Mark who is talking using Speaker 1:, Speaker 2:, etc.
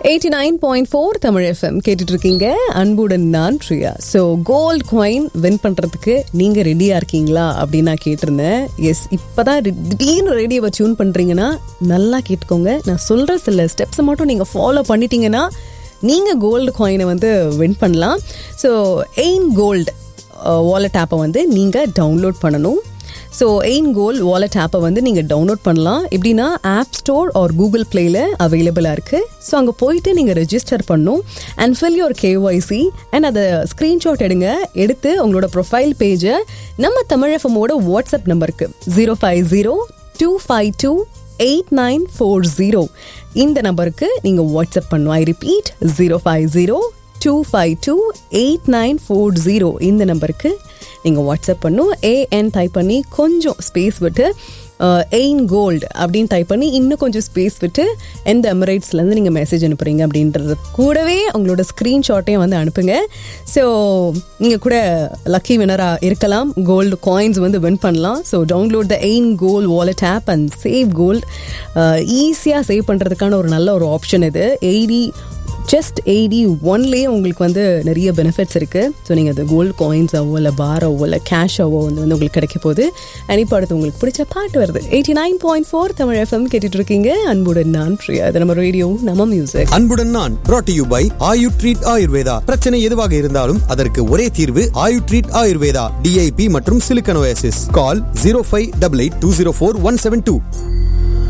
Speaker 1: eighty nine point four Tamil FM கேட்டுட்டு இருக்கீங்க அன்புடன் நான் Priya so gold coin win பண்ணுறதுக்கு நீங்கள் ரெடியாக இருக்கீங்களா அப்படின்னு நான் கேட்டிருந்தேன் எஸ் இப்போ தான் திடீர்னு ரேடியோவை டியூன் பண்ணுறீங்கன்னா நல்லா கேட்டுக்கோங்க நான் சொல்கிற சில ஸ்டெப்ஸை மட்டும் நீங்கள் ஃபாலோ பண்ணிட்டீங்கன்னா நீங்கள் கோல்டு காயினை வந்து வின் பண்ணலாம் ஸோ எயின் கோல்டு வாலெட் ஆப்பை வந்து நீங்கள் டவுன்லோட் பண்ணணும் ஸோ எயின் கோல் வாலெட் ஆப்பை வந்து நீங்கள் டவுன்லோட் பண்ணலாம் எப்படின்னா ஆப் ஸ்டோர் ஆர் கூகுள் பிளேயில் அவைலபிளாக இருக்குது ஸோ அங்கே போயிட்டு நீங்கள் ரெஜிஸ்டர் பண்ணணும் and fill your KYC and அதை ஸ்க்ரீன்ஷாட் எடுங்க எடுத்து உங்களோட ப்ரொஃபைல் பேஜை நம்ம தமிழஃபமோட வாட்ஸ்அப் நம்பருக்கு zero five zero two five two eight nine four zero இந்த நம்பருக்கு நீங்கள் வாட்ஸ்அப் பண்ணணும் I repeat zero five zero two five two eight nine four zero இந்த நம்பருக்கு நீங்கள் வாட்ஸ்அப் பண்ணும் ஏஎன் டைப் பண்ணி கொஞ்சம் ஸ்பேஸ் விட்டு எயின் கோல்டு அப்படின்னு டைப் பண்ணி இன்னும் கொஞ்சம் ஸ்பேஸ் விட்டு எந்த எமிரேட்ஸ்லேருந்து நீங்கள் மெசேஜ் அனுப்புகிறீங்க அப்படின்றது கூடவே உங்களோட ஸ்க்ரீன்ஷாட்டையும் வந்து அனுப்புங்க ஸோ நீங்கள் கூட லக்கி வினராக இருக்கலாம் கோல்டு காயின்ஸ் வந்து வின் பண்ணலாம் so download the ain gold wallet app and save gold ஈஸியாக சேவ் பண்ணுறதுக்கான ஒரு நல்ல ஒரு ஆப்ஷன் இது எயிட்டி ஜஸ்ட் எயிட்டி ஒன்லேயே உங்களுக்கு வந்து நிறைய பெனிஃபிட்ஸ் இருக்குது ஸோ நீங்கள் அது கோல்டு காயின்ஸாவோ இல்லை பாராவோ இல்லை கேஷாவோ வந்து வந்து உங்களுக்கு கிடைக்க போகுது அண்ட் இப்போ அடுத்து உங்களுக்கு பிடிச்ச பாட்டு வருது eighty nine point four Tamil FM கேட்டுட்டு இருக்கீங்க அன்புடன் நான் பிரியா அது நம்ம ரேடியோ நம்ம மியூசிக்
Speaker 2: அன்புடன் நான் brought to you by Ayu treat Ayurveda பிரச்சனை எதுவாக இருந்தாலும் அதற்கு ஒரே தீர்வு ஆயு ட்ரீட் ஆயுர்வேதா டிஐபி மற்றும் சிலிக்கனோசிஸ் call zero five double eight two zero four one seven two